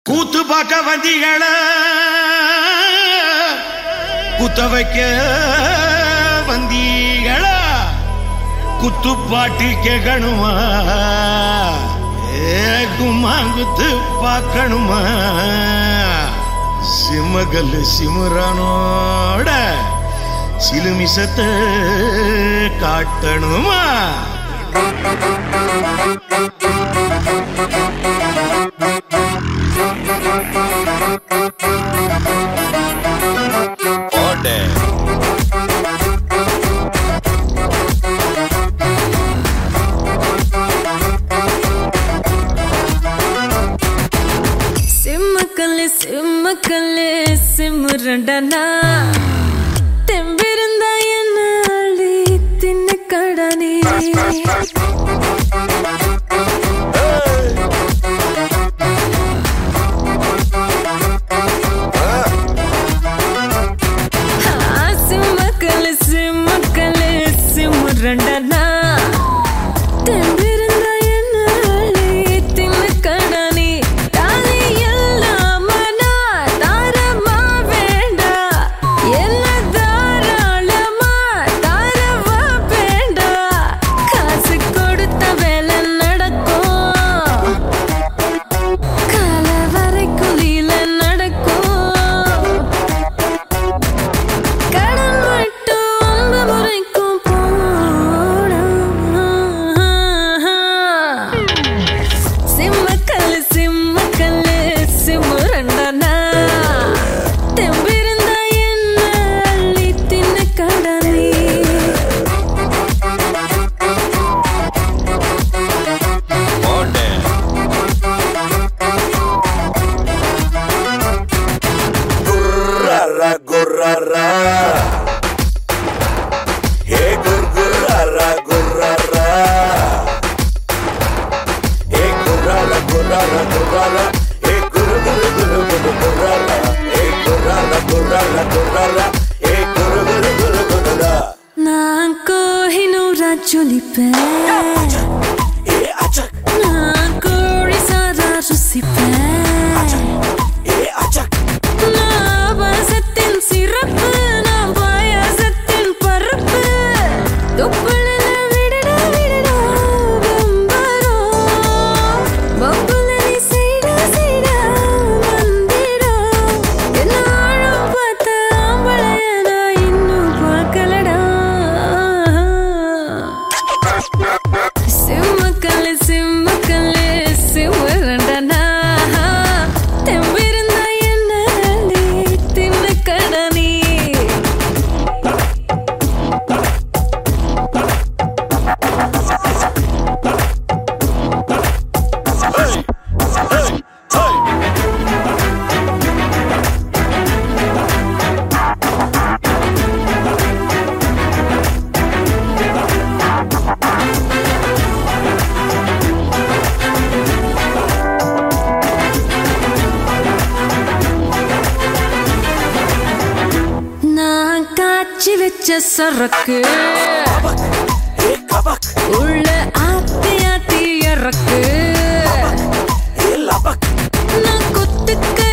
கூத்து பார்க்க வந்தீங்கள குத்த வைக்க வந்தீங்கள குத்து பாட்டு கேட்கணுமா ஏ கும்மாங்குத்து பார்க்கணுமா சிம்மகல்லு சிமுறானோட சிலுமிசத்தை காட்டணுமா போடு சிம்மக்கல்லு சிம்மக்கல்லு சிம்முரண்டனா தெம்பிருந்த என்ன அள்ளி தின்ன கடனே சிம்மக்கல்லு சிம்மக்கல்லு சிம்முரண்டனா தெம்பிருந்த என்ன அள்ளி தின்ன கடனே தாலி இல்லாம நான் தாரமா வேண்டா என்ன தாராளமா தாரவா வேண்டா காசு கொடுத்த வேலை நடக்கும் கால வரைக்கும் லீல நடக்கும் கடன் மட்டும் அன்பு முறைக்கும் போடும் சிம்மக்கல்லு சிம்மக்கல்லு சிம்முரண்டனா தெம்பிருந்த என்ன அள்ளி தின்ன கடனே போடு குர்ரரா குர்ரரா ஹே குர் குர்ரரா குர்ரரா ஹே குர்ரரா குர்ரரா குர்ரரா ஹே குரு குரு குரு குரு குர்ரரா ஹே குர்ரரா குர்ரரா குர்ரரா ஹே குரு குரு குரு குருரா நான் கோஹினூரா ஜொலிப்பேன் ஹே அச்சக் நான் கோழி சாரா ருசிப்பேன் ஹே அச்சக் நான் பாசத்தின் சிறப்பு நான் பாயாசத்தின் பருப்பு தொப்புளில விடடா விடடா வெம்பரோ பப்புல நீ செய்டா செய்டா வந்திடா என்ன ஆழம் பார்த்த ஆம்பளைய நான் இன்னும் பார்க்கலடா சிம்மக்கல்லு சிம்மக்கல்லு சிம்மரண்டனா தெம்பிருந்த என்ன அள்ளி தின்ன கடனே நான் காய்ச்சி வச்ச சரக்கு ஹே கபக் உள்ள ஆத்தி ஆத்தி இறக்கு ஹே லபக் நான் குத்துக்க